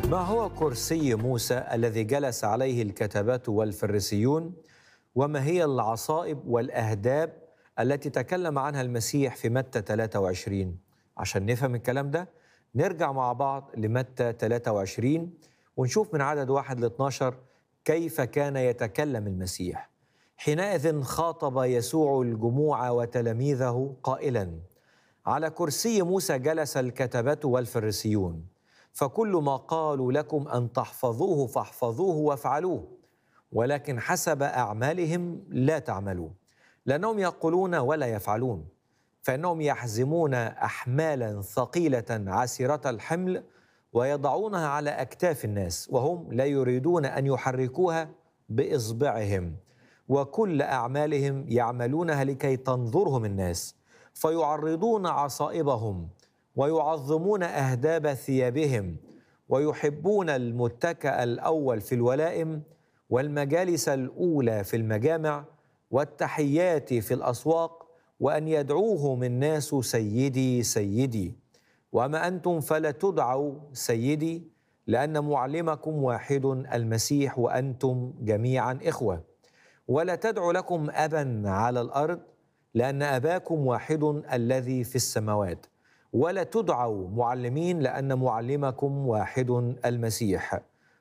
ما هو كرسي موسى الذي جلس عليه الكتبة والفريسيون وما هي العصائب والأهداب التي تكلم عنها المسيح في متى 23 عشان نفهم الكلام ده نرجع مع بعض لمتى 23 ونشوف من عدد واحد ل 12 كيف كان يتكلم المسيح حينئذ خاطب يسوع الجموع وتلاميذه قائلا على كرسي موسى جلس الكتبة والفريسيون فكل ما قالوا لكم ان تحفظوه فاحفظوه وافعلوه ولكن حسب اعمالهم لا تعملوا لانهم يقولون ولا يفعلون فانهم يحزمون احمالا ثقيله عسيره الحمل ويضعونها على اكتاف الناس وهم لا يريدون ان يحركوها باصبعهم وكل اعمالهم يعملونها لكي تنظرهم الناس فيعرضون عصائبهم ويعظمون اهداب ثيابهم ويحبون المتكأ الاول في الولائم والمجالس الاولى في المجامع والتحيات في الاسواق وان يدعوهم الناس سيدي سيدي واما انتم فلا تدعوا سيدي لان معلمكم واحد المسيح وانتم جميعا اخوه ولا تدعوا لكم ابا على الارض لان اباكم واحد الذي في السماوات ولا تدعوا معلمين لان معلمكم واحد المسيح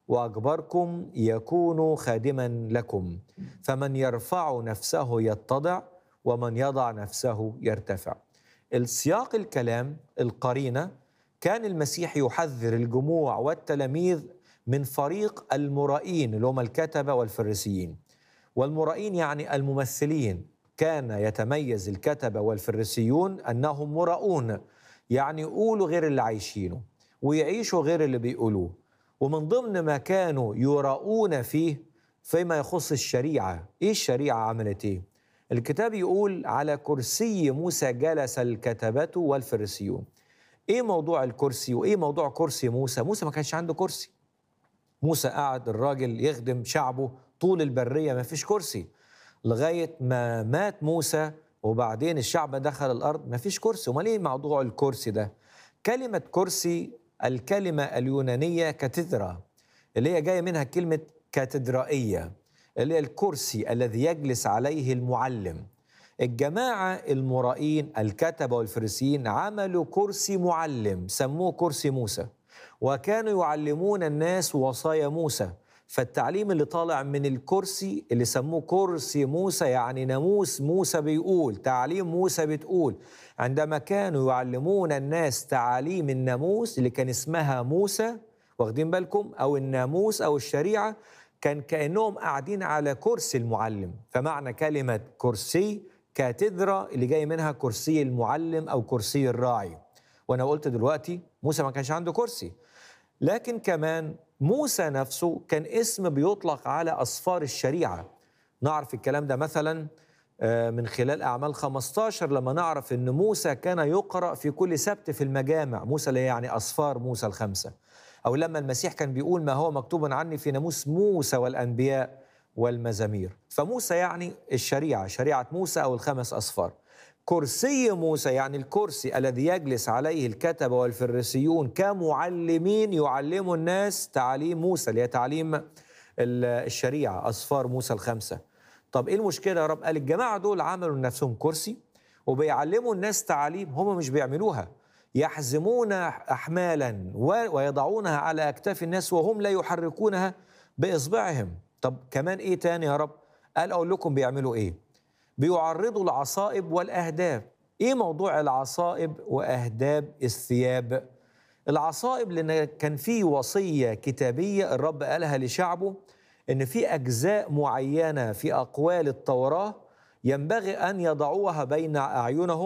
واكبركم يكون خادما لكم فمن يرفع نفسه يتضع ومن يضع نفسه يرتفع السياق الكلام القرينه كان المسيح يحذر الجموع والتلاميذ من فريق المرائين اللي هم الكتبه والفريسيين والمرائين يعني الممثلين كان يتميز الكتبه والفريسيون انهم مراؤون يعني يقولوا غير اللي عايشينه ويعيشوا غير اللي بيقولوه ومن ضمن ما كانوا يراؤون فيه فيما يخص الشريعة إيه الشريعة عملت إيه؟ الكتاب يقول على كرسي موسى جلس الكتبة والفريسيون إيه موضوع الكرسي وإيه موضوع كرسي موسى؟ موسى ما كانش عنده كرسي موسى قعد الراجل يخدم شعبه طول البرية ما فيش كرسي لغاية ما مات موسى وبعدين الشعب دخل الارض ما فيش كرسي امال ايه موضوع الكرسي ده كلمه كرسي الكلمه اليونانيه كاتدرا اللي هي جايه منها كلمه كاتدرائيه اللي هي الكرسي الذي يجلس عليه المعلم الجماعه المرائين الكتبه والفريسيين عملوا كرسي معلم سموه كرسي موسى وكانوا يعلمون الناس وصايا موسى فالتعليم اللي طالع من الكرسي اللي سموه كرسي موسى يعني ناموس موسى بيقول تعليم موسى بتقول عندما كانوا يعلمون الناس تعاليم الناموس اللي كان اسمها موسى واخدين بالكم او الناموس او الشريعه كان كانهم قاعدين على كرسي المعلم فمعنى كلمه كرسي كاتدرا اللي جاي منها كرسي المعلم او كرسي الراعي وانا قلت دلوقتي موسى ما كانش عنده كرسي لكن كمان موسى نفسه كان اسم بيطلق على أصفار الشريعة نعرف الكلام ده مثلا من خلال أعمال 15 لما نعرف أن موسى كان يقرأ في كل سبت في المجامع موسى اللي يعني أصفار موسى الخمسة أو لما المسيح كان بيقول ما هو مكتوب عني في ناموس موسى والأنبياء والمزامير فموسى يعني الشريعة شريعة موسى أو الخمس أصفار كرسي موسى يعني الكرسي الذي يجلس عليه الكتبة والفريسيون كمعلمين يعلموا الناس تعليم موسى اللي هي تعليم الشريعة أصفار موسى الخمسة طب إيه المشكلة يا رب قال الجماعة دول عملوا لنفسهم كرسي وبيعلموا الناس تعاليم هم مش بيعملوها يحزمون أحمالا ويضعونها على أكتاف الناس وهم لا يحركونها بإصبعهم طب كمان إيه تاني يا رب قال أقول لكم بيعملوا إيه بيعرضوا العصائب والاهداب ايه موضوع العصائب واهداب الثياب العصائب لان كان في وصيه كتابيه الرب قالها لشعبه ان في اجزاء معينه في اقوال التوراه ينبغي ان يضعوها بين اعينهم